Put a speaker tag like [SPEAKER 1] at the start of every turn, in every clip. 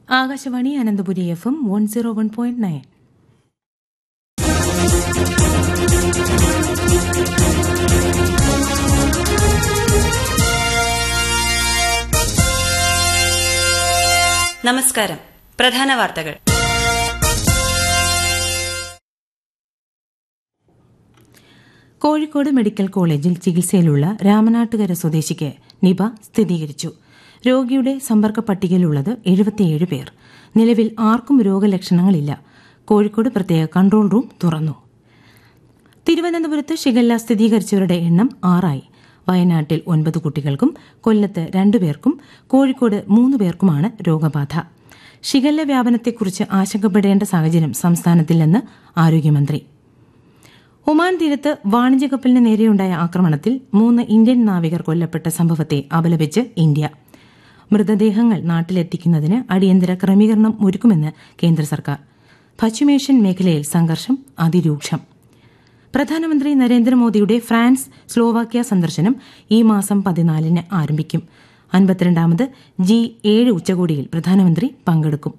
[SPEAKER 1] Akashvani Ananthapuri F M one zero one point nine
[SPEAKER 2] നമസ്കാരം പ്രധാന വാർത്തകൾ
[SPEAKER 1] കോഴിക്കോട് മെഡിക്കൽ കോളേജിൽ ചികിത്സയിലുള്ള രാമനാട്ടുകര സ്വദേശിക്ക് നിപ സ്ഥിരീകരിച്ചു രോഗിയുടെ സമ്പർക്ക പട്ടികയിലുള്ളത് എഴുപത്തിയേഴ് പേർ നിലവിൽ ആർക്കും രോഗലക്ഷണങ്ങളില്ല കോഴിക്കോട് പ്രത്യേക കൺട്രോൾ റൂം തുറന്നു തിരുവനന്തപുരത്ത് ഷിഗല്ല സ്ഥിരീകരിച്ചവരുടെ എണ്ണം ആറായി വയനാട്ടിൽ ഒൻപത് കുട്ടികൾക്കും കൊല്ലത്ത് രണ്ടുപേർക്കും കോഴിക്കോട് മൂന്ന് പേർക്കുമാണ് രോഗബാധ ഷിഗല്ല വ്യാപനത്തെക്കുറിച്ച് ആശങ്കപ്പെടേണ്ട സാഹചര്യം സംസ്ഥാനത്തില്ലെന്ന് ആരോഗ്യമന്ത്രി ഒമാൻ തീരത്ത് വാണിജ്യ കപ്പലിന് നേരെയുണ്ടായ ആക്രമണത്തിൽ മൂന്ന് ഇന്ത്യൻ നാവികർ കൊല്ലപ്പെട്ട സംഭവത്തെ അപലപിച്ച് ഇന്ത്യ മൃതദേഹങ്ങൾ നാട്ടിലെത്തിക്കുന്നതിന് അടിയന്തര ക്രമീകരണം ഒരുക്കുമെന്ന് കേന്ദ്ര സർക്കാർ പശ്ചിമേഷ്യൻ മേഖലയിൽ സംഘർഷം അതിരൂക്ഷം പ്രധാനമന്ത്രി നരേന്ദ്രമോദിയുടെ ഫ്രാൻസ് സ്ലോവാക്യ സന്ദർശനം ഈ മാസം പതിനാലിന് ആരംഭിക്കും അൻപത്തിരണ്ടാമത് ജി ഏഴ് ഉച്ചകോടിയിൽ പ്രധാനമന്ത്രി പങ്കെടുക്കും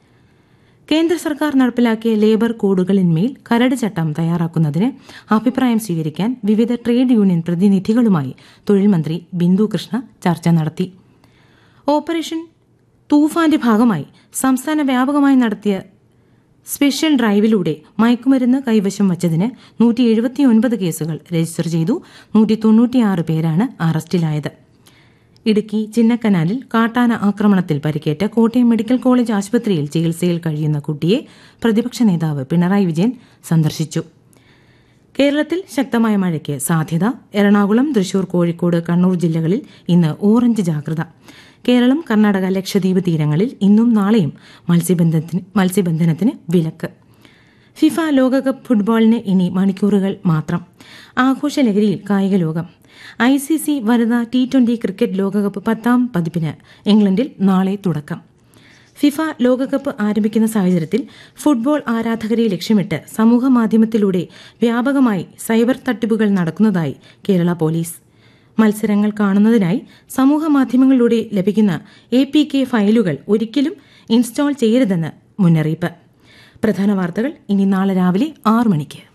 [SPEAKER 1] കേന്ദ്ര സർക്കാർ നടപ്പിലാക്കിയ ലേബർ കോഡുകളിന്മേൽ കരട് ചട്ടം തയ്യാറാക്കുന്നതിന് അഭിപ്രായം സ്വീകരിക്കാൻ വിവിധ ട്രേഡ് യൂണിയൻ പ്രതിനിധികളുമായി തൊഴിൽ മന്ത്രി ബിന്ദു കൃഷ്ണ ചർച്ച നടത്തി ഓപ്പറേഷൻ തൂഫാന്റെ ഭാഗമായി സംസ്ഥാന വ്യാപകമായി നടത്തിയ സ്പെഷ്യൽ ഡ്രൈവിലൂടെ മയക്കുമരുന്ന് കൈവശം വച്ചതിന് നൂറ്റി എഴുപത്തിയൊൻപത് കേസുകൾ രജിസ്റ്റർ ചെയ്തു നൂറ്റി തൊണ്ണൂറ്റിയാറ് പേരാണ് അറസ്റ്റിലായത് ഇടുക്കി ചിന്നക്കനാലിൽ കാട്ടാന ആക്രമണത്തിൽ പരിക്കേറ്റ കോട്ടയം മെഡിക്കൽ കോളേജ് ആശുപത്രിയിൽ ചികിത്സയിൽ കഴിയുന്ന കുട്ടിയെ പ്രതിപക്ഷ നേതാവ് പിണറായി വിജയൻ സന്ദർശിച്ചു കേരളത്തിൽ ശക്തമായ മഴയ്ക്ക് സാധ്യത എറണാകുളം തൃശൂർ കോഴിക്കോട് കണ്ണൂർ ജില്ലകളിൽ ഇന്ന് ഓറഞ്ച് ജാഗ്രത കേരളം കർണാടക ലക്ഷദ്വീപ് തീരങ്ങളിൽ ഇന്നും നാളെയും മത്സ്യബന്ധനത്തിന് മത്സ്യബന്ധനത്തിന് വിലക്ക് ഫിഫ ലോകകപ്പ് ഫുട്ബോളിന് ഇനി മണിക്കൂറുകൾ മാത്രം ആഘോഷലഹരിയിൽ കായിക ലോകം ഐ സി സി വനിതാ ടി ട്വന്റി ക്രിക്കറ്റ് ലോകകപ്പ് പത്താം പതിപ്പിന് ഇംഗ്ലണ്ടിൽ നാളെ തുടക്കം ഫിഫ ലോകകപ്പ് ആരംഭിക്കുന്ന സാഹചര്യത്തിൽ ഫുട്ബോൾ ആരാധകരെ ലക്ഷ്യമിട്ട് സമൂഹമാധ്യമത്തിലൂടെ വ്യാപകമായി സൈബർ തട്ടിപ്പുകൾ നടക്കുന്നതായി കേരള പോലീസ് മത്സരങ്ങൾ കാണുന്നതിനായി സമൂഹമാധ്യമങ്ങളിലൂടെ ലഭിക്കുന്ന എ പി കെ ഫയലുകൾ ഒരിക്കലും ഇൻസ്റ്റാൾ ചെയ്യരുതെന്ന് മുന്നറിയിപ്പ് പ്രധാന വാർത്തകൾ ഇനി നാളെ രാവിലെ ആറ് മണിക്ക്